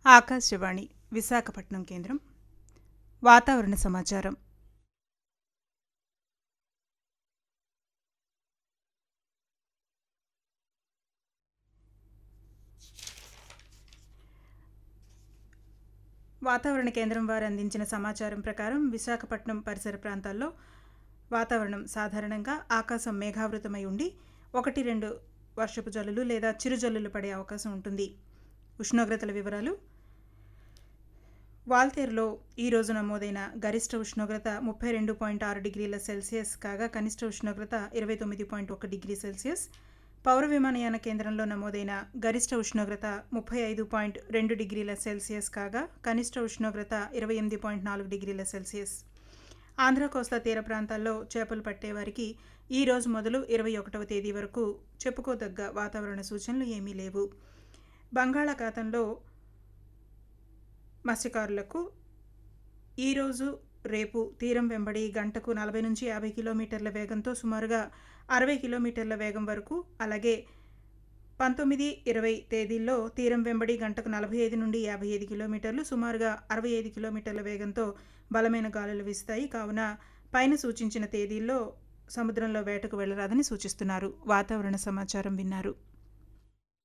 ఆకాశవాణి విశాఖపట్నం కేంద్రం వాతావరణ సమాచారం వాతావరణ కేంద్రం వారు అందించిన సమాచారం ప్రకారం విశాఖపట్నం పరిసర ప్రాంతాల్లో వాతావరణం సాధారణంగా ఆకాశం మేఘావృతమై ఉండి ఒకటి రెండు వర్షపు జల్లులు లేదా చిరుజల్లులు పడే అవకాశం ఉంటుంది ఉష్ణోగ్రతల వివరాలు వాల్తేరులో ఈరోజు నమోదైన గరిష్ట ఉష్ణోగ్రత ముప్పై రెండు పాయింట్ ఆరు డిగ్రీల సెల్సియస్ కాగా కనిష్ట ఉష్ణోగ్రత ఇరవై తొమ్మిది పాయింట్ ఒక డిగ్రీ సెల్సియస్ పౌర విమానయాన కేంద్రంలో నమోదైన గరిష్ట ఉష్ణోగ్రత ముప్పై ఐదు పాయింట్ రెండు డిగ్రీల సెల్సియస్ కాగా కనిష్ట ఉష్ణోగ్రత ఇరవై ఎనిమిది పాయింట్ నాలుగు డిగ్రీల సెల్సియస్ ఆంధ్ర కోస్తా తీర ప్రాంతాల్లో చేపలు పట్టేవారికి ఈ రోజు మొదలు ఇరవై ఒకటవ తేదీ వరకు చెప్పుకోదగ్గ వాతావరణ సూచనలు ఏమీ లేవు బంగాళాఖాతంలో మత్స్యకారులకు ఈరోజు రేపు తీరం వెంబడి గంటకు నలభై నుంచి యాభై కిలోమీటర్ల వేగంతో సుమారుగా అరవై కిలోమీటర్ల వేగం వరకు అలాగే పంతొమ్మిది ఇరవై తేదీల్లో తీరం వెంబడి గంటకు నలభై ఐదు నుండి యాభై ఐదు కిలోమీటర్లు సుమారుగా అరవై ఐదు కిలోమీటర్ల వేగంతో బలమైన గాలులు వీస్తాయి కావున పైన సూచించిన తేదీల్లో సముద్రంలో వేటకు వెళ్లరాదని సూచిస్తున్నారు వాతావరణ సమాచారం విన్నారు